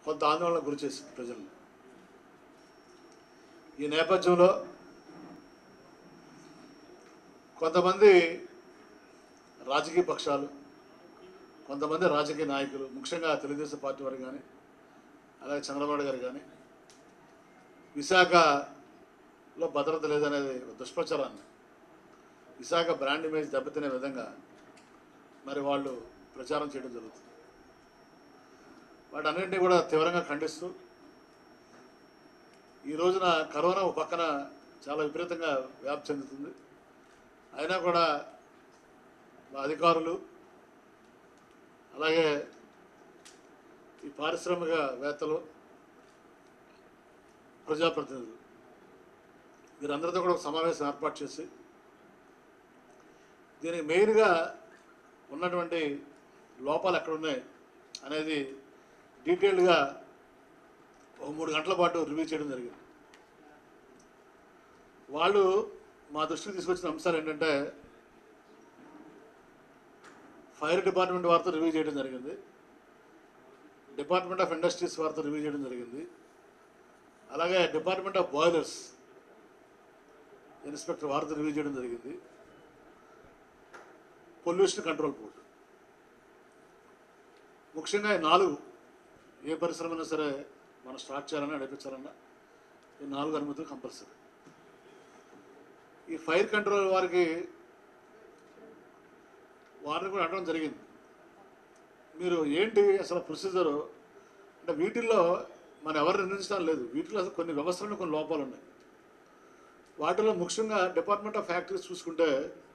కొంత ఆందోళన గురి చేసింది ప్రజలను ఈ నేపథ్యంలో కొంతమంది రాజకీయ పక్షాలు కొంతమంది రాజకీయ నాయకులు ముఖ్యంగా తెలుగుదేశం పార్టీ వారు కానీ అలాగే చంద్రబాబు గారు కానీ విశాఖలో భద్రత లేదనేది ఒక దుష్ప్రచారాన్ని విశాఖ బ్రాండ్ ఇమేజ్ దెబ్బతినే విధంగా మరి వాళ్ళు ప్రచారం చేయడం జరుగుతుంది వాటన్నింటినీ కూడా తీవ్రంగా ఖండిస్తూ ఈ రోజున కరోనా ఒక పక్కన చాలా విపరీతంగా వ్యాప్తి చెందుతుంది అయినా కూడా మా అధికారులు అలాగే ఈ పారిశ్రామికవేత్తలు ప్రజాప్రతినిధులు వీరందరితో కూడా ఒక సమావేశం ఏర్పాటు చేసి దీనికి మెయిన్గా ఉన్నటువంటి లోపాలు ఎక్కడ ఉన్నాయి అనేది డీటెయిల్డ్గా ఒక మూడు గంటల పాటు రివ్యూ చేయడం జరిగింది వాళ్ళు మా దృష్టికి తీసుకొచ్చిన అంశాలు ఏంటంటే ఫైర్ డిపార్ట్మెంట్ వారితో రివ్యూ చేయడం జరిగింది డిపార్ట్మెంట్ ఆఫ్ ఇండస్ట్రీస్ వారితో రివ్యూ చేయడం జరిగింది అలాగే డిపార్ట్మెంట్ ఆఫ్ బాయిలర్స్ ఇన్స్పెక్టర్ వారితో రివ్యూ చేయడం జరిగింది పొల్యూషన్ కంట్రోల్ బోర్డు ముఖ్యంగా ఈ నాలుగు ఏ పరిశ్రమ అయినా సరే మనం స్టార్ట్ చేయాలన్నా నడిపించాలన్నా ఈ నాలుగు అనుమతులు కంపల్సరీ ఈ ఫైర్ కంట్రోల్ వారికి వారిని కూడా అడగడం జరిగింది మీరు ఏంటి అసలు ప్రొసీజరు అంటే వీటిల్లో మనం ఎవరు నిర్ణయించడం లేదు వీటిలో అసలు కొన్ని వ్యవస్థలను కొన్ని లోపాలు ఉన్నాయి వాటిలో ముఖ్యంగా డిపార్ట్మెంట్ ఆఫ్ ఫ్యాక్టరీస్ చూసుకుంటే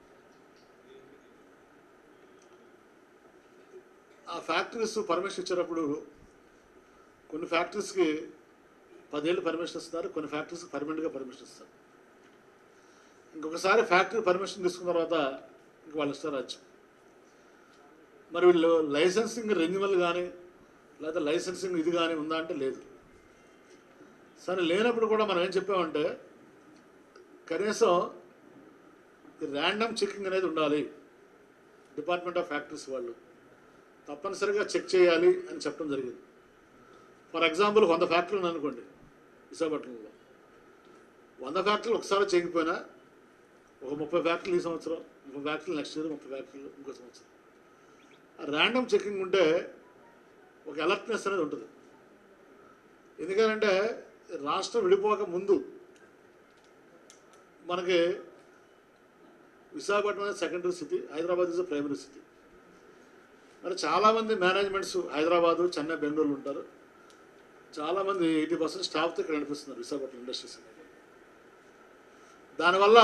ఆ ఫ్యాక్టరీస్ పర్మిషన్ ఇచ్చేటప్పుడు కొన్ని ఫ్యాక్టరీస్కి పదేళ్ళు పర్మిషన్ ఇస్తున్నారు కొన్ని ఫ్యాక్టరీస్కి పర్మనెంట్గా పర్మిషన్ ఇస్తారు ఇంకొకసారి ఫ్యాక్టరీ పర్మిషన్ తీసుకున్న తర్వాత ఇంక వాళ్ళు ఇస్తారు రాజ్యం మరి వీళ్ళు లైసెన్సింగ్ రెన్యువల్ కానీ లేదా లైసెన్సింగ్ ఇది కానీ ఉందా అంటే లేదు సరే లేనప్పుడు కూడా మనం ఏం చెప్పామంటే కనీసం ర్యాండమ్ చెకింగ్ అనేది ఉండాలి డిపార్ట్మెంట్ ఆఫ్ ఫ్యాక్టరీస్ వాళ్ళు తప్పనిసరిగా చెక్ చేయాలి అని చెప్పడం జరిగింది ఫర్ ఎగ్జాంపుల్ వంద ఫ్యాక్టరీలు అనుకోండి విశాఖపట్నంలో వంద ఫ్యాక్టరీలు ఒకసారి చేయకపోయినా ఒక ముప్పై ఫ్యాక్టరీలు ఈ సంవత్సరం ముప్పై ఫ్యాక్టరీలు నెక్స్ట్ ఇయర్ ముప్పై ఫ్యాక్టరీలు ఇంకో సంవత్సరం ర్యాండమ్ చెకింగ్ ఉంటే ఒక అలర్ట్నెస్ అనేది ఉంటుంది ఎందుకంటే రాష్ట్రం విడిపోక ముందు మనకి విశాఖపట్నం అనేది secondary city Hyderabad is primary city మరి చాలామంది మేనేజ్మెంట్స్ హైదరాబాదు చెన్నై బెంగళూరు ఉంటారు చాలామంది ఎయిటీ పర్సెంట్ స్టాఫ్తో ఇక్కడ నడిపిస్తున్నారు విశాఖపట్నం ఇండస్ట్రీస్ అనేది దానివల్ల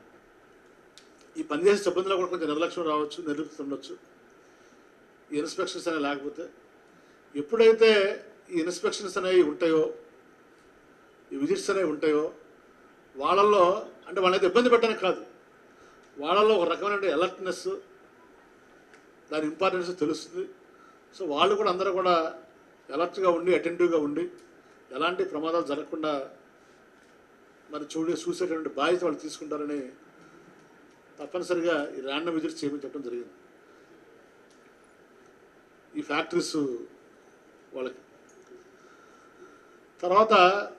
ఈ పనిచేసే సిబ్బందిలో కూడా కొంచెం నిర్లక్ష్యం రావచ్చు నిర్లిప్త ఉండొచ్చు ఈ ఇన్స్పెక్షన్స్ అనేవి లేకపోతే ఎప్పుడైతే ఈ ఇన్స్పెక్షన్స్ అనేవి ఉంటాయో ఈ విజిట్స్ అనేవి ఉంటాయో వాళ్ళల్లో అంటే వాళ్ళైతే ఇబ్బంది పెట్టడానికి కాదు వాళ్ళల్లో ఒక రకమైన అలర్ట్నెస్ దాని ఇంపార్టెన్స్ తెలుస్తుంది సో వాళ్ళు కూడా అందరూ కూడా అలర్ట్గా ఉండి అటెంటివ్గా ఉండి ఎలాంటి ప్రమాదాలు జరగకుండా మరి చూడే చూసేటువంటి బాధ్యత వాళ్ళు తీసుకుంటారని తప్పనిసరిగా ఈ ర్యాండమ్ విజిట్స్ చేయమని చెప్పడం జరిగింది ఈ ఫ్యాక్టరీస్ వాళ్ళకి తర్వాత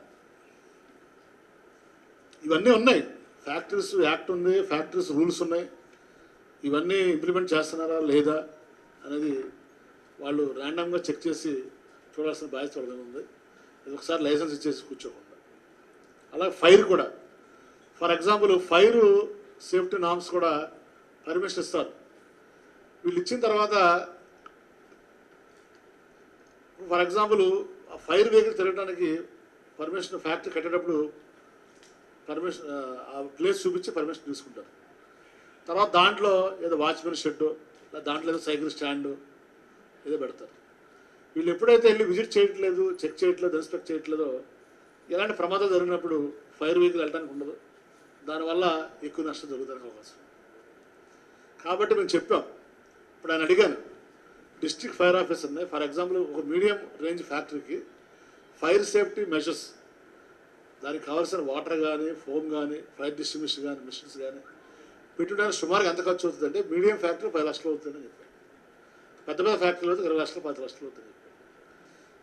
ఇవన్నీ ఉన్నాయి ఫ్యాక్టరీస్ యాక్ట్ ఉంది ఫ్యాక్టరీస్ రూల్స్ ఉన్నాయి ఇవన్నీ ఇంప్లిమెంట్ చేస్తున్నారా లేదా అనేది వాళ్ళు ర్యాండమ్గా చెక్ చేసి చూడాల్సిన బాధ్యత వాళ్ళ మీద ఉంది ఇది ఒకసారి లైసెన్స్ ఇచ్చేసి కూర్చోకుండా అలాగే ఫైర్ కూడా for example fire safety norms కూడా పర్మిషన్ ఇస్తారు వీళ్ళు ఇచ్చిన తర్వాత ఫర్ ఎగ్జాంపుల్ ఫైర్ వెహికల్ తిరగడానికి పర్మిషన్ ఫ్యాక్టరీ కట్టేటప్పుడు పర్మిషన్ ఆ ప్లేస్ చూపించి పర్మిషన్ తీసుకుంటారు తర్వాత దాంట్లో ఏదో వాచ్మెన్ షెడ్ లేదా దాంట్లో ఏదో సైకిల్ స్టాండ్ ఏదో పెడతారు వీళ్ళు ఎప్పుడైతే వెళ్ళి విజిట్ చేయట్లేదు చెక్ చేయట్లేదు ఇన్స్పెక్ట్ చేయట్లేదో ఇలాంటి ప్రమాదాలు జరిగినప్పుడు ఫైర్ వెహికల్ వెళ్ళడానికి ఉండదు దానివల్ల ఎక్కువ నష్టం జరుగుతానికి అవకాశం ఉంది. కాబట్టి మేము చెప్పాం ఇప్పుడు ఆయన అడిగాను డిస్ట్రిక్ట్ ఫైర్ ఆఫీసర్ని ఫర్ ఎగ్జాంపుల్ ఒక మీడియం రేంజ్ ఫ్యాక్టరీకి ఫైర్ సేఫ్టీ మెషర్స్ దానికి కావాల్సిన వాటర్ కానీ ఫోమ్ కానీ ఫైర్ డిస్ట్రిబ్యూషన్ కానీ మిషన్స్ కానీ పెట్టుకోవడానికి సుమారుగా ఎంత ఖర్చు అవుతుంది అంటే మీడియం ఫ్యాక్టరీ పది లక్షలు అవుతుందని చెప్పారు పెద్ద పెద్ద ఫ్యాక్టరీలు అయితే ఇరవై లక్షలు పది లక్షలు అవుతుంది చెప్పారు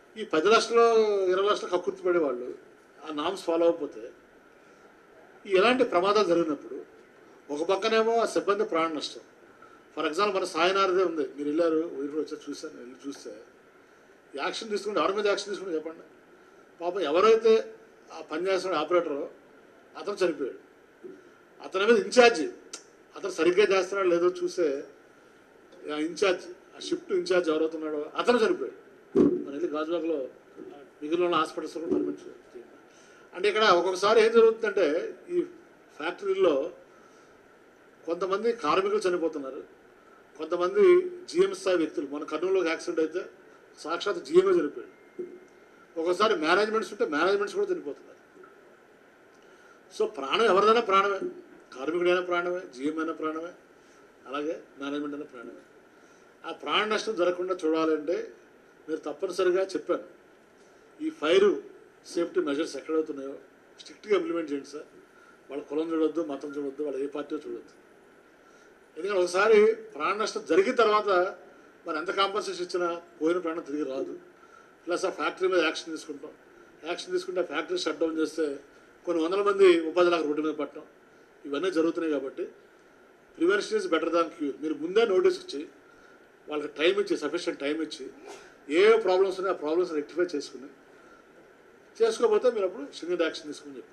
ఈ పది లక్షలు ఇరవై లక్షలు కక్కుర్తి పడేవాళ్ళు ఆ నామ్స్ ఫాలో అవ్వకపోతే ఈ ఎలాంటి ప్రమాదాలు జరిగినప్పుడు ఒక పక్కనేమో ఆ సిబ్బంది ప్రాణ నష్టం ఫర్ ఎగ్జాంపుల్ మన సాయనారదే ఉంది మీరు వెళ్ళారు ఊరికి వచ్చారు చూశాను వెళ్ళి చూస్తే యాక్షన్ తీసుకుంటే ఎవరి మీద యాక్షన్ తీసుకుంటే చెప్పండి పాపం ఎవరైతే ఆ పని చేస్తున్న ఆపరేటరో అతను చనిపోయాడు అతని మీద ఇన్ఛార్జి అతను సరిగ్గా చేస్తున్నాడో లేదో చూసే ఆ ఇన్ఛార్జ్ ఆ షిఫ్ట్ ఇన్ఛార్జ్ ఎవరైతే ఉన్నాడో అతను చనిపోయాడు మన వెళ్ళి గాజువాకలో మిగిలిన ఉన్న హాస్పిటల్స్ కూడా పర్మిట్ చేయండి అంటే ఇక్కడ ఒక్కొక్కసారి ఏం జరుగుతుందంటే ఈ ఫ్యాక్టరీల్లో కొంతమంది కార్మికులు చనిపోతున్నారు కొంతమంది జిఎం స్థాయి వ్యక్తులు మన కర్నూలులో ఒక యాక్సిడెంట్ అయితే సాక్షాత్ జిఎంఏ చనిపోయాడు ఒక్కోసారి మేనేజ్మెంట్స్ ఉంటే మేనేజ్మెంట్స్ కూడా చనిపోతున్నారు సో ప్రాణం ఎవరిదైనా ప్రాణమే కార్మికుడైనా ప్రాణమే జిఎం అయినా ప్రాణమే అలాగే మేనేజ్మెంట్ అయినా ప్రాణమే ఆ ప్రాణ నష్టం జరగకుండా చూడాలంటే మీరు తప్పనిసరిగా చెప్పాను ఈ ఫైర్ సేఫ్టీ మెజర్స్ ఎక్కడవుతున్నాయో స్ట్రిక్ట్గా ఇంప్లిమెంట్ చేయండి సార్ వాళ్ళ కులం చూడొద్దు మతం చూడొద్దు వాళ్ళ ఏ పార్టీ చూడొద్దు ఎందుకంటే ఒకసారి ప్రాణ నష్టం జరిగిన తర్వాత మరి ఎంత కాంపన్సేషన్ ఇచ్చినా పోయిన ప్రాణం తిరిగి రాదు ప్లస్ ఆ ఫ్యాక్టరీ మీద యాక్షన్ తీసుకుంటాం యాక్షన్ తీసుకుంటే ఆ ఫ్యాక్టరీ షట్ డౌన్ చేస్తే కొన్ని వందల మంది ఉపాధి లాగా రోడ్డు మీద పట్టడం ఇవన్నీ జరుగుతున్నాయి కాబట్టి prevention is better than cure మీరు ముందే నోటీస్ ఇచ్చి వాళ్ళకి టైం ఇచ్చి సఫిషియంట్ టైం ఇచ్చి ఏ ప్రాబ్లమ్స్ ఉన్నాయో ఆ ప్రాబ్లమ్స్ రెక్టిఫై చేసుకుని చేసుకోకపోతే మీరు అప్పుడు సింగిల్ యాక్షన్ తీసుకుని చెప్పారు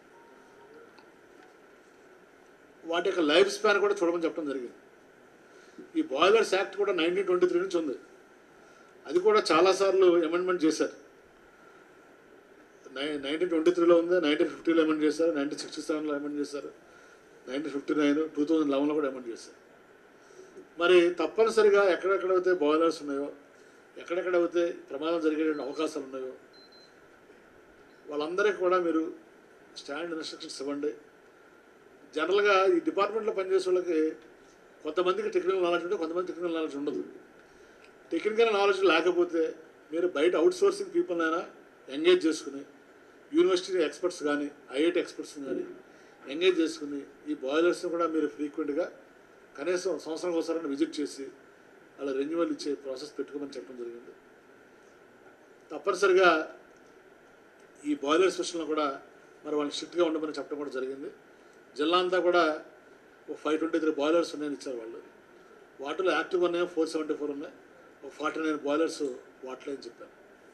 వాటి యొక్క లైఫ్ స్పాన్ కూడా చూడమని చెప్పడం జరిగింది ఈ బాయిలర్స్ యాక్ట్ కూడా నైన్టీన్ ట్వంటీ త్రీ నుంచి ఉంది అది కూడా చాలాసార్లు అమెండ్మెంట్ చేశారు నై నైన్టీన్ ట్వంటీ త్రీలో ఉంది నైన్టీన్ ఫిఫ్టీలో అమెండ్ చేశారు నైన్టీన్ సిక్స్టీ సెవెన్లో అమెండ్ చేశారు nineteen fifty nine two thousand లెవెన్లో కూడా అమెండ్ చేశారు మరి తప్పనిసరిగా ఎక్కడెక్కడైతే బాయిలర్స్ ఉన్నాయో ఎక్కడెక్కడైతే ప్రమాదం జరిగే అవకాశాలు ఉన్నాయో వాళ్ళందరికీ కూడా మీరు స్టాండ్ ఇన్స్ట్రక్షన్స్ ఇవ్వండి జనరల్గా ఈ డిపార్ట్మెంట్లో పనిచేసే వాళ్ళకి కొంతమందికి టెక్నికల్ నాలెడ్జ్ ఉంటే కొంతమంది టెక్నికల్ నాలెడ్జ్ ఉండదు టెక్నికల్ నాలెడ్జ్ లేకపోతే మీరు బయట అవుట్ సోర్సింగ్ పీపుల్ అయినా ఎంగేజ్ చేసుకుని యూనివర్సిటీ ఎక్స్పర్ట్స్ కానీ ఐఐటి ఎక్స్పర్ట్స్ కానీ ఎంగేజ్ చేసుకుని ఈ బాయిలర్స్ని కూడా మీరు ఫ్రీక్వెంట్గా కనీసం సంవత్సరం ఒకసారి విజిట్ చేసి వాళ్ళ రెన్యువల్ ఇచ్చే ప్రాసెస్ పెట్టుకోమని చెప్పడం జరిగింది తప్పనిసరిగా ఈ బాయిలర్ స్టేషన్లో కూడా మరి వాళ్ళు స్ట్రిక్ట్గా ఉండమని చెప్పడం కూడా జరిగింది జిల్లా అంతా కూడా ఒక ఫైవ్ ట్వంటీ త్రీ బాయిలర్స్ ఉన్నాయని ఇచ్చారు వాళ్ళు వాటిలో యాక్టివ్ ఉన్నాయి ఫోర్ సెవెంటీ ఫోర్ ఉన్నాయి ఒక ఫార్టీ నైన్ బాయిలర్స్ వాటిలో అని చెప్పారు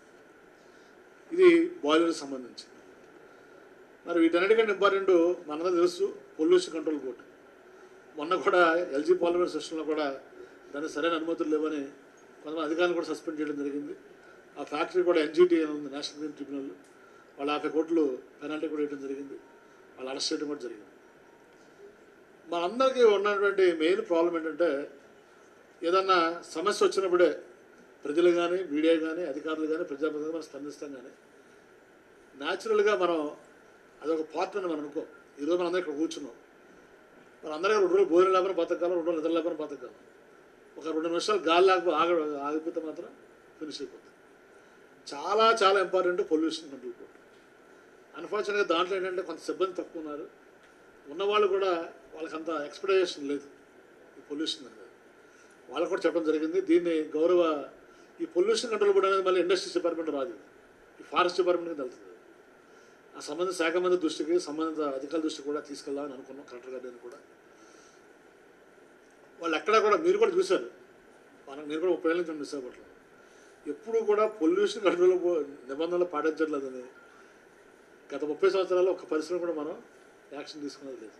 ఇది బాయిలర్కి సంబంధించి మరి వీటన్నిటికంటే ఇంపార్టెంట్ మనకు తెలుసు పొల్యూషన్ కంట్రోల్ బోర్డు మొన్న కూడా ఎల్జీ పాలిమర్ సెషన్లో కూడా దానికి సరైన అనుమతులు లేవని కొంతమంది అధికారులు కూడా సస్పెండ్ చేయడం జరిగింది ఆ ఫ్యాక్టరీ కూడా ఎన్జిటి అని ఉంది నేషనల్ గ్రీన్ ట్రిబ్యునల్ వాళ్ళు యాభై కోట్లు పెనాల్టీ కూడా వేయడం జరిగింది వాళ్ళు అరెస్ట్ చేయడం కూడా జరిగింది మనందరికీ ఉన్నటువంటి మెయిన్ ప్రాబ్లం ఏంటంటే ఏదన్నా సమస్య వచ్చినప్పుడే ప్రజలు కానీ మీడియా కానీ అధికారులు కానీ ప్రజాప్రతినిధులు మనం స్పందిస్తాం కానీ న్యాచురల్గా మనం అదొక పార్ట్ అని మనం అనుకో ఈరోజు మనం అందరం ఇక్కడ కూర్చున్నాం మన అందరం రెండు రోజులు భోజనం లేకపోయినా బతకాలి రెండు రోజులు నిద్ర లేకపోయినా బతకాలి ఒక రెండు నిమిషాలు గాలి లేకపో ఆగ ఆగిపోతే మాత్రం ఫినిష్ అయిపోతుంది చాలా చాలా ఇంపార్టెంట్ పొల్యూషన్ కంట్రోల్ బోర్డు అన్ఫార్చునేట్గా దాంట్లో ఏంటంటే కొంత సిబ్బంది తక్కువ ఉన్నారు ఉన్నవాళ్ళు కూడా వాళ్ళకి అంత ఎక్స్పెక్టేషన్ లేదు ఈ పొల్యూషన్ అనేది వాళ్ళకు కూడా చెప్పడం జరిగింది దీన్ని గౌరవ ఈ పొల్యూషన్ కంట్రోల్ బోర్డు అనేది మళ్ళీ ఇండస్ట్రీస్ డిపార్ట్మెంట్ రాదు ఇది. ఈ ఫారెస్ట్ డిపార్ట్మెంట్కి వెళ్తుంది ఆ సంబంధిత శాఖ మంత్రి దృష్టికి సంబంధిత అధికారుల దృష్టికి కూడా తీసుకెళ్దామని అనుకున్నాం కలెక్టర్ గారిని కూడా వాళ్ళు ఎక్కడా కూడా మీరు కూడా చూశారు మనం మీరు కూడా ముప్పై ఏళ్ళ నుంచి ఉండి విశాఖపట్నం ఎప్పుడు కూడా పొల్యూషన్ కంట్రోల్ బో- నిబంధనలు పాటించట్లేదని గత ముప్పై సంవత్సరాల్లో ఒక పరిశ్రమ కూడా మనం యాక్షన్ తీసుకున్నది లేదు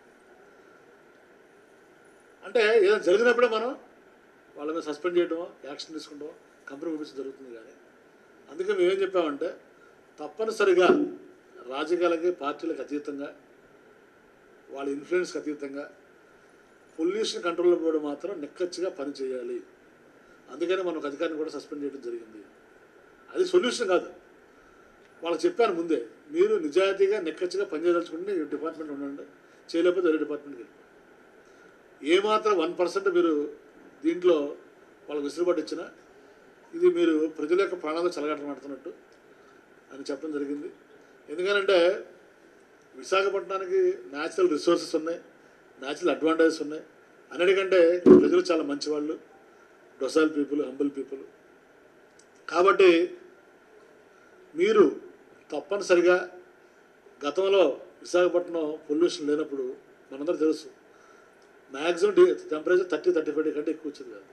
అంటే ఏదైనా జరిగినప్పుడే మనం వాళ్ళ మీద సస్పెండ్ చేయడం యాక్షన్ తీసుకుంటాం కంపెనీ పంపించడం జరుగుతుంది కానీ అందుకే మేమేం చెప్పామంటే తప్పనిసరిగా రాజకీయాలకి పార్టీలకు అతీతంగా వాళ్ళ ఇన్ఫ్లుయెన్స్కి అతీతంగా పొల్యూషన్ కంట్రోల్ బోర్డు మాత్రం నిక్కచ్చిగా పనిచేయాలి అందుకని మనం ఒక అధికారిని కూడా సస్పెండ్ చేయడం జరిగింది అది సొల్యూషన్ కాదు వాళ్ళకి చెప్పాను ముందే మీరు నిజాయితీగా నిక్కచ్చిగా పనిచేయదలుచుకుంటే ఈ డిపార్ట్మెంట్ ఉండండి చేయలేకపోతే వేరే డిపార్ట్మెంట్కి వెళ్ళిపోండి ఏమాత్రం వన్ పర్సెంట్ మీరు దీంట్లో వాళ్ళకి విసులుబాటు ఇచ్చినా ఇది మీరు ప్రజల యొక్క ప్రాణాలు చెలగాటమాడుతున్నట్టు అని చెప్పడం జరిగింది ఎందుకనంటే విశాఖపట్నానికి న్యాచురల్ రిసోర్సెస్ ఉన్నాయి న్యాచురల్ అడ్వాంటేజెస్ ఉన్నాయి అన్నిటికంటే ప్రజలు చాలా మంచివాళ్ళు డొసైల్ పీపుల్ హంబుల్ పీపుల్ కాబట్టి మీరు తప్పనిసరిగా గతంలో విశాఖపట్నం పొల్యూషన్ లేనప్పుడు మనందరూ తెలుసు maximum the temperature thirty thirty five కంటే ఎక్కువ వచ్చింది కాదు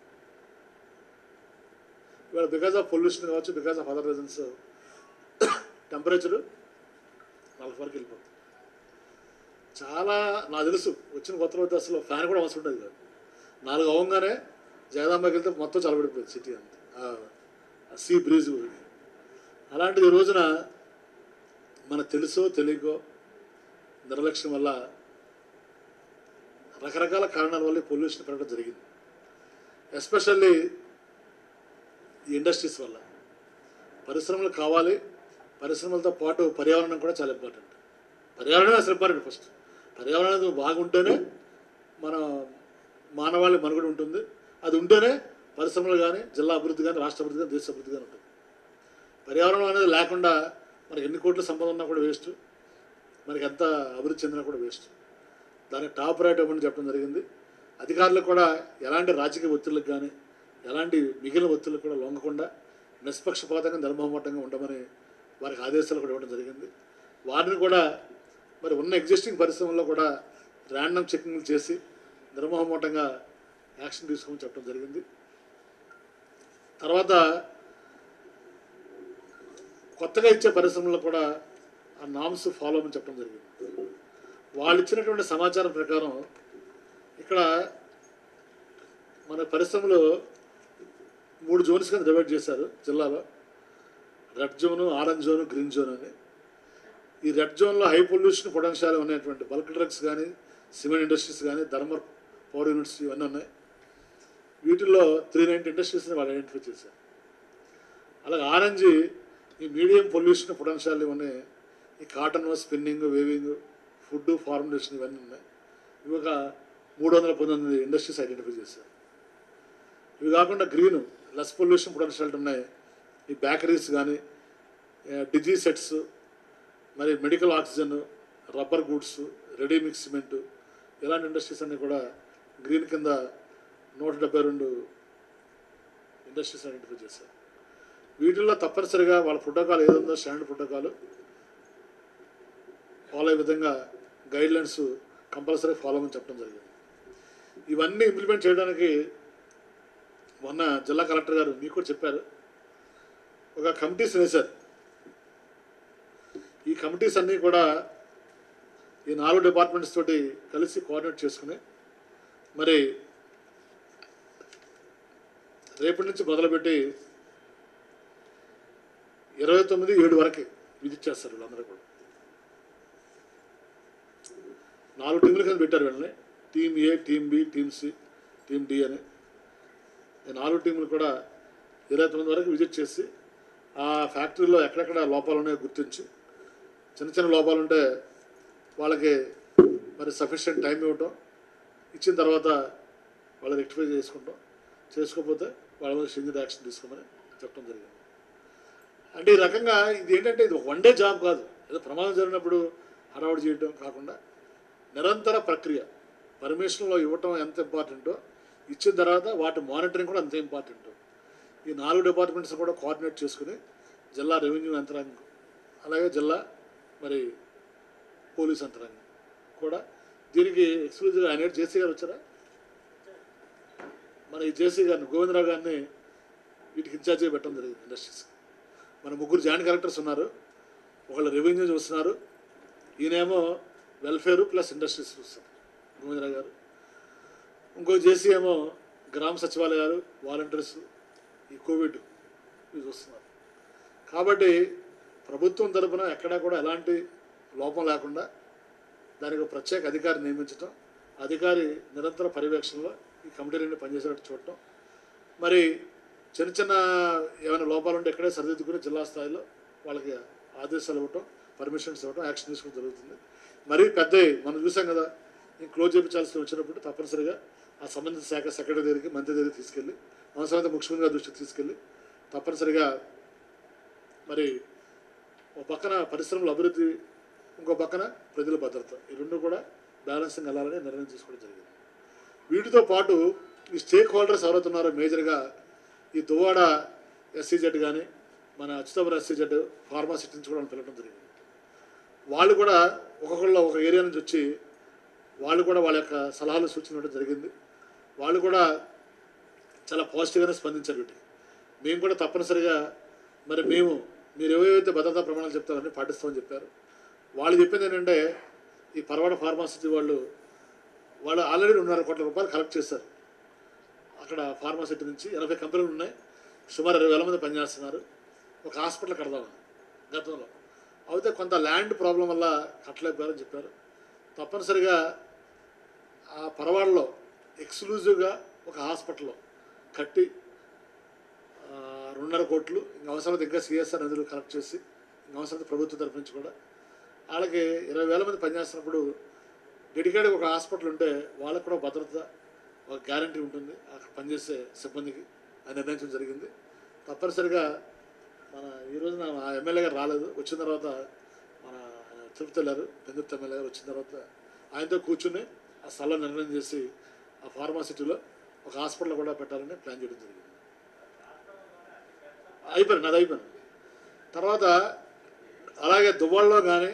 ఇవాళ బికాస్ ఆఫ్ పొల్యూషన్ కావచ్చు because of other reasons temperature నలభై వరకు వెళ్ళిపోతుంది చాలా నాకు తెలుసు వచ్చిన కొత్త రోజు అసలు ఫ్యాన్ కూడా అవసరం ఉండేది కాదు నాలుగు అవ్వగానే జగదాంబకి వెళ్తే మొత్తం చల్లబడిపోయింది సిటీ అంతా ఆ సీ బ్రీజ్ అలాంటిది ఈ రోజున మనకు తెలుసో తెలియకో నిర్లక్ష్యం వల్ల రకరకాల కారణాల వల్ల పొల్యూషన్ పెరగడం జరిగింది ఎస్పెషల్లీ ఈ ఇండస్ట్రీస్ వల్ల పరిశ్రమలు కావాలి పరిశ్రమలతో పాటు పర్యావరణం కూడా చాలా ఇంపార్టెంట్ పర్యావరణం అసలు ఇంపార్టెంట్ ఫస్ట్ పర్యావరణం బాగుంటేనే మన మానవాళి మనుగడ ఉంటుంది అది ఉంటేనే పరిశ్రమలు కానీ జిల్లా అభివృద్ధి కానీ రాష్ట్ర అభివృద్ధి కానీ దేశ అభివృద్ధి కానీ ఉంటుంది పర్యావరణం అనేది లేకుండా మనకి ఎన్ని కోట్ల సంపద ఉన్నా కూడా వేస్ట్ మనకి ఎంత అభివృద్ధి చెందినా కూడా వేస్ట్ దానికి టాప్ రైట్ ఇవ్వమని చెప్పడం జరిగింది అధికారులకు కూడా ఎలాంటి రాజకీయ ఒత్తిళ్ళకి కానీ ఎలాంటి మిగిలిన ఒత్తిళ్ళకు కూడా లొంగకుండా నిష్పక్షపాతంగా నిర్మహమాటంగా ఉండమని వారికి ఆదేశాలు కూడా ఇవ్వడం జరిగింది వారిని కూడా మరి ఉన్న ఎగ్జిస్టింగ్ పరిశ్రమల్లో కూడా ర్యాండమ్ చెకింగ్లు చేసి నిర్మహమాటంగా యాక్షన్ తీసుకోమని చెప్పడం జరిగింది తర్వాత కొత్తగా ఇచ్చే పరిశ్రమల్లో కూడా ఆ నామ్స్ ఫాలో అవ్వమని చెప్పడం జరిగింది వాళ్ళు ఇచ్చినటువంటి సమాచారం ప్రకారం ఇక్కడ మన పరిశ్రమలో మూడు జోన్స్ కింద డివైడ్ చేశారు జిల్లాలో red zone orange zone green zone అని ఈ రెడ్ జోన్లో హై పొల్యూషన్ పొటెన్షియల్ ఉన్నటువంటి బల్క్ డ్రగ్స్ కానీ సిమెంట్ ఇండస్ట్రీస్ కానీ థర్మల్ పవర్ యూనిట్స్ ఇవన్నీ ఉన్నాయి వీటిల్లో త్రీ నైంటీ ఇండస్ట్రీస్ని వాళ్ళు ఐడెంటిఫై చేశారు అలాగే ఆరెంజ్ ఈ మీడియం పొల్యూషన్ పొటెన్షియల్ ఇవన్నీ ఈ cotton spinning weaving food formulation ఇవన్నీ ఉన్నాయి ఇవి ఒక మూడు వందల పంతొమ్మిది ఇండస్ట్రీస్ ఐడెంటిఫై చేశారు ఇవి కాకుండా గ్రీన్ లెస్ పొల్యూషన్ పొటెన్షియల్ ఉన్నాయి ఈ బేకరీస్ కానీ డిజీ సెట్స్ మరి medical oxygen rubber goods ready mix cement ఇలాంటి ఇండస్ట్రీస్ అన్నీ కూడా గ్రీన్ కింద నూట డెబ్బై రెండు ఇండస్ట్రీస్ ఐడెంటిఫై చేశారు వీటిల్లో తప్పనిసరిగా వాళ్ళ ప్రోటోకాల్ ఏదుందో స్టాండర్డ్ ప్రోటోకాల్ ఫాలో అయ్యే విధంగా గైడ్ లైన్స్ కంపల్సరీ ఫాలో అని చెప్పడం జరిగింది ఇవన్నీ ఇంప్లిమెంట్ చేయడానికి మొన్న జిల్లా కలెక్టర్ గారు మీకు కూడా చెప్పారు ఒక కమిటీస్ వేశారు ఈ కమిటీస్ అన్నీ కూడా ఈ నాలుగు డిపార్ట్మెంట్స్ తోటి కలిసి కోఆర్డినేట్ చేసుకుని మరి రేపటి నుంచి మొదలుపెట్టి ఇరవై తొమ్మిది ఏడు వరకు విధించేస్తారు వీళ్ళందరూ కూడా నాలుగు టీంల కింద పెట్టారు వీళ్ళని team A team B team C team D అని ఈ నాలుగు టీంలు కూడా ఇరవై తొమ్మిది వరకు విజిట్ చేసి ఆ ఫ్యాక్టరీలో ఎక్కడెక్కడ లోపాలు ఉన్నాయో గుర్తించి చిన్న చిన్న లోపాలు ఉంటే వాళ్ళకి మరి సఫిషియెంట్ టైం ఇవ్వటం ఇచ్చిన తర్వాత వాళ్ళు రెక్టిఫై చేసుకుంటాం చేసుకోకపోతే వాళ్ళ మీద సింగిల్ యాక్షన్ తీసుకోమని చెప్పడం జరిగింది అంటే ఈ రకంగా ఇది ఏంటంటే ఇది వన్ డే జాబ్ కాదు ఏదో ప్రమాదం జరిగినప్పుడు హడావుడి చేయడం కాకుండా నిరంతర ప్రక్రియ పర్మిషన్లో ఇవ్వటం ఎంత ఇంపార్టెంటో ఇచ్చిన తర్వాత వాటి మానిటరింగ్ కూడా అంతే ఇంపార్టెంట్ ఈ నాలుగు డిపార్ట్మెంట్స్ కూడా కోఆర్డినేట్ చేసుకుని జిల్లా రెవెన్యూ యంత్రాంగం అలాగే జిల్లా మరి పోలీస్ యంత్రాంగం కూడా దీనికి ఎక్స్క్లూజివ్గా ఆయన జేసీ గారు వచ్చారా మన ఈ జేసీ గారిని గోవిందరావు గారిని వీటికి ఇన్ఛార్జిగా పెట్టడం జరిగింది ఇండస్ట్రీస్కి మన ముగ్గురు జాయింట్ కలెక్టర్స్ ఉన్నారు ఒకళ్ళు రెవెన్యూ చూస్తున్నారు ఈయనేమో వెల్ఫేర్ ప్లస్ ఇండస్ట్రీస్ చూస్తారు గోవిందరావు గారు ఇంకో జేసీ ఏమో గ్రామ సచివాలయాలు వాలంటీర్స్ ఈ కోవిడ్ ఇవి చూస్తున్నారు కాబట్టి ప్రభుత్వం తరపున ఎక్కడా కూడా ఎలాంటి లోపం లేకుండా దానికి ఒక ప్రత్యేక అధికారి నియమించటం అధికారి నిరంతర పర్యవేక్షణలో ఈ కమిటీలన్నీ పనిచేసేటట్టు చూడటం మరి చిన్న చిన్న ఏమైనా లోపాలు ఉంటే ఇక్కడే సరిదిద్దుకుని జిల్లా స్థాయిలో వాళ్ళకి ఆదేశాలు ఇవ్వటం పర్మిషన్స్ ఇవ్వటం యాక్షన్ తీసుకోవడం జరుగుతుంది మరి పెద్ద మనం చూసాం కదా ఈ క్లోజ్ చేయించాల్సి వచ్చినప్పుడు తప్పనిసరిగా ఆ సంబంధిత శాఖ సెక్రటరీ దగ్గరికి మంత్రి దగ్గరికి తీసుకెళ్ళి అవసరమైతే ముఖ్యమంత్రి గారి దృష్టికి తీసుకెళ్ళి తప్పనిసరిగా మరి ఒక పక్కన పరిశ్రమల అభివృద్ధి ఇంకో పక్కన ప్రజల భద్రత ఈ రెండు కూడా బ్యాలెన్సింగ్ వెళ్ళాలని నిర్ణయం తీసుకోవడం జరిగింది వీటితో పాటు ఈ స్టేక్ హోల్డర్స్ ఎవరైతున్నారో మేజర్గా ఈ దువ్వాడ ఎస్సీజెడ్ కానీ మన అచ్యుతాపురం ఎస్సీజెడ్ ఫార్మాసిటీ నుంచి కూడా వాళ్ళని పిలవడం జరిగింది వాళ్ళు కూడా ఒక్కొక్కళ్ళు ఒక ఏరియా నుంచి వచ్చి వాళ్ళు కూడా వాళ్ళ యొక్క సలహాలు సూచనలు ఇవ్వడం జరిగింది వాళ్ళు కూడా చాలా పాజిటివ్గానే స్పందించారు వీటికి మేము కూడా తప్పనిసరిగా మరి మేము మీరు ఏవైతే భద్రతా ప్రమాణాలు చెప్తారో అన్నీ పాటిస్తామని చెప్పారు వాళ్ళు చెప్పింది ఏంటంటే ఈ పరవాడ ఫార్మాసిటీ వాళ్ళు వాళ్ళు ఆల్రెడీ రెండున్నర కోట్ల రూపాయలు కలెక్ట్ చేశారు అక్కడ ఫార్మాసిటీ నుంచి ఎనభై కంపెనీలు ఉన్నాయి సుమారు ఇరవై వేల మంది పనిచేస్తున్నారు ఒక హాస్పిటల్ కడదామని గతంలో అయితే కొంత ల్యాండ్ ప్రాబ్లం వల్ల కట్టలేకపోయారని చెప్పారు తప్పనిసరిగా ఆ పరవాడలో ఎక్స్క్లూజివ్గా ఒక హాస్పిటల్ కట్టి ఆ, రెండున్నర కోట్లు ఇంకా అవసరమైతే ఇంకా సిఎస్ఆర్ నిధులు కలెక్ట్ చేసి ఇంకా అవసరమైతే ప్రభుత్వం తరఫు నుంచి కూడా వాళ్ళకి ఇరవై వేల మంది పనిచేస్తున్నప్పుడు డెడికేట్ ఒక హాస్పిటల్ ఉంటే వాళ్ళకు కూడా భద్రత ఒక గ్యారంటీ ఉంటుంది అక్కడ పనిచేసే సిబ్బందికి అది నిర్ణయించడం జరిగింది తప్పనిసరిగా మన ఈ రోజున ఆ ఎమ్మెల్యే గారు రాలేదు వచ్చిన తర్వాత మన ఆయన తిరుపతి వెళ్ళారు పెందుర్తి ఎమ్మెల్యే గారు వచ్చిన తర్వాత ఆయనతో కూర్చుని ఆ స్థలం నిర్ణయం చేసి ఆ ఫార్మాసిటీలో ఒక హాస్పిటల్ కూడా పెట్టాలని ప్లాన్ చేయడం జరిగింది అయిపోయింది నాది అయిపోయింది తర్వాత అలాగే దువ్వాడలో కానీ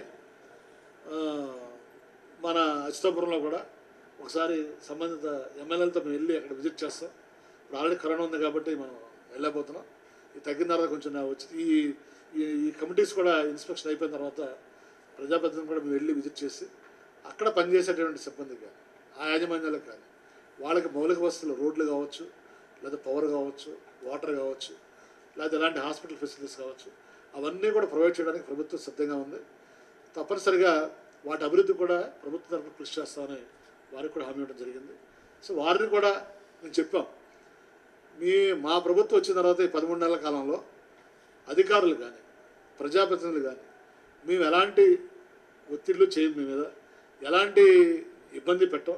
మన అచితాపురంలో కూడా ఒకసారి సంబంధిత ఎమ్మెల్యేలతో మేము వెళ్ళి అక్కడ విజిట్ చేస్తాం ఇప్పుడు ఆల్రెడీ కరోనా ఉంది కాబట్టి మనం వెళ్ళలేకపోతున్నాం ఇది తగ్గిన తర్వాత కొంచెం నా వచ్చి ఈ ఈ- ఈ కమిటీస్ కూడా ఇన్స్పెక్షన్ అయిపోయిన తర్వాత ప్రజాప్రతినిధులను కూడా మేము వెళ్ళి విజిట్ చేసి అక్కడ పనిచేసేటువంటి సిబ్బందికి కానీ ఆ యాజమాన్యాలకు కానీ వాళ్ళకి మౌలిక వసతులు రోడ్లు కావచ్చు లేదా పవర్ కావచ్చు వాటర్ కావచ్చు లేదా ఎలాంటి హాస్పిటల్ ఫెసిలిటీస్ కావచ్చు అవన్నీ కూడా ప్రొవైడ్ చేయడానికి ప్రభుత్వం సిద్ధంగా ఉంది తప్పనిసరిగా వాటి అభివృద్ధి కూడా ప్రభుత్వం తరఫున కృషి చేస్తామని వారికి కూడా హామీ ఇవ్వడం జరిగింది సో వారిని కూడా మేము చెప్పాం మీ మా ప్రభుత్వం వచ్చిన తర్వాత ఈ పదమూడు నెలల కాలంలో అధికారులు కానీ ప్రజాప్రతినిధులు కానీ మేము ఎలాంటి ఒత్తిళ్లు చేయం మీ మీద ఎలాంటి ఇబ్బంది పెట్టం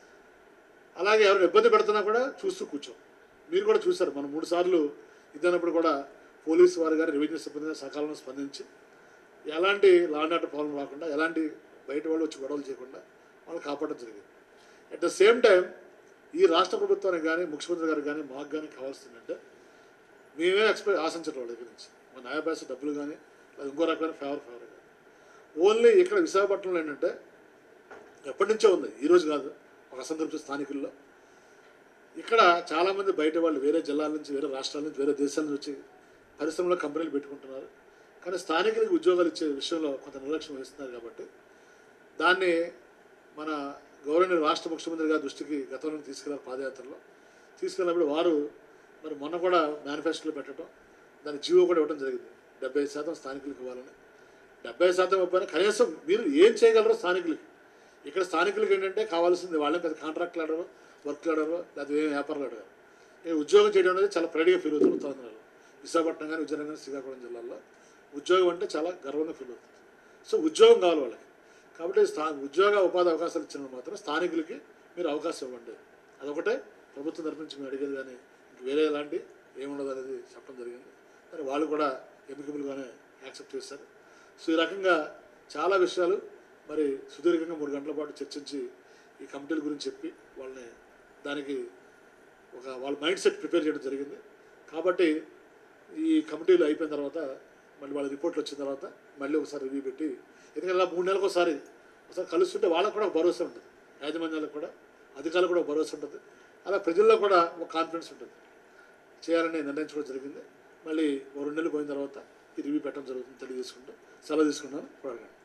అలాగే ఎవరు ఇబ్బంది పెడుతున్నా కూడా చూస్తూ కూర్చోం మీరు కూడా చూశారు మనం మూడు సార్లు ఇదన్నప్పుడు కూడా పోలీసు వారు కానీ రెవెన్యూ సిబ్బంది గాని సకాలంలో స్పందించి ఎలాంటి లా అండ్ ఆర్డర్ ప్రాబ్లం రాకుండా ఎలాంటి బయట వాళ్ళు వచ్చి గొడవలు చేయకుండా వాళ్ళు కాపాడడం జరిగింది అట్ ద సేమ్ టైం ఈ రాష్ట్ర ప్రభుత్వానికి కానీ ముఖ్యమంత్రి గారికి కానీ మాకు కానీ కావాల్సిందంటే మేమే ఎక్స్పెక్ట్ ఆశించడం వాళ్ళ దగ్గర నుంచి మా న్యాయపాస డబ్బులు కానీ లేదా ఇంకో రకమైన ఫేవర్ ఫేవర్ కానీ ఓన్లీ ఇక్కడ విశాఖపట్నంలో ఏంటంటే ఎప్పటి నుంచో ఉంది ఈరోజు కాదు ఒక అసంతృప్తి స్థానికుల్లో ఇక్కడ చాలామంది బయట వాళ్ళు వేరే జిల్లాల నుంచి వేరే రాష్ట్రాల నుంచి వేరే దేశాల నుంచి వచ్చి పరిశ్రమలో కంపెనీలు పెట్టుకుంటున్నారు కానీ స్థానికులకు ఉద్యోగాలు ఇచ్చే విషయంలో కొంత నిర్లక్ష్యం వహిస్తున్నారు కాబట్టి దాన్ని మన గౌరవనీయ రాష్ట్ర ముఖ్యమంత్రి గారి దృష్టికి గతంలో తీసుకెళ్లారు పాదయాత్రలో తీసుకెళ్ళినప్పుడు వారు మరి మొన్న కూడా మేనిఫెస్టోలో పెట్టడం దాని జీవో కూడా ఇవ్వడం జరిగింది డెబ్బై శాతం స్థానికులకు ఇవ్వాలని డెబ్బై శాతం ఇవ్వకపోయినా కనీసం మీరు ఏం చేయగలరో స్థానికులకి ఇక్కడ స్థానికులకి ఏంటంటే కావాల్సింది వాళ్ళే పెద్ద కాంట్రాక్ట్లు ఆడరు వర్క్లు ఆడరు లేదా ఏం వ్యాపారాలు ఆడరు ఈ ఉద్యోగం చేయడం అనేది చాలా ప్రైడ్గా ఫీల్ అవుతుంది ఉత్తరాంధ్రలో విశాఖపట్నం కానీ విజయనగరం కానీ శ్రీకాకుళం జిల్లాల్లో ఉద్యోగం అంటే చాలా గర్వంగా ఫీల్ అవుతుంది సో ఉద్యోగం కావాలి వాళ్ళకి కాబట్టి స్థా ఉద్యోగ ఉపాధి అవకాశాలు ఇచ్చిన మాత్రం స్థానికులకి మీరు అవకాశం ఇవ్వండి అదొకటే ప్రభుత్వం తరపు నుంచి మేము అడిగేది కానీ ఇంక వేరే ఎలాంటి ఏముండదు అనేది చెప్పడం జరిగింది మరి వాళ్ళు కూడా ఎమికబుల్గానే యాక్సెప్ట్ చేశారు సో ఈ రకంగా చాలా విషయాలు మరి సుదీర్ఘంగా మూడు గంటల పాటు చర్చించి ఈ కమిటీల గురించి చెప్పి వాళ్ళని దానికి ఒక వాళ్ళ మైండ్ సెట్ ప్రిపేర్ చేయడం జరిగింది కాబట్టి ఈ కమిటీలు అయిపోయిన తర్వాత మళ్ళీ వాళ్ళ రిపోర్ట్లు వచ్చిన తర్వాత మళ్ళీ ఒకసారి రివ్యూ పెట్టి ఎందుకంటే అలా మూడు నెలలకు ఒకసారి ఒకసారి కలుస్తుంటే వాళ్ళకు కూడా ఒక భరోసా ఉంటుంది యాజమాన్యాలకు కూడా అధికారులకు కూడా ఒక భరోసా ఉంటుంది అలా ప్రజల్లో కూడా ఒక కాన్ఫిడెన్స్ ఉంటుంది చేయాలని నిర్ణయించుకోవడం జరిగింది మళ్ళీ ఓ రెండు నెలలు పోయిన తర్వాత ఈ రివ్యూ పెట్టడం జరుగుతుంది తెలియజేసుకుంటూ సెలవు తీసుకున్నాను ఇప్పుడు అడగండి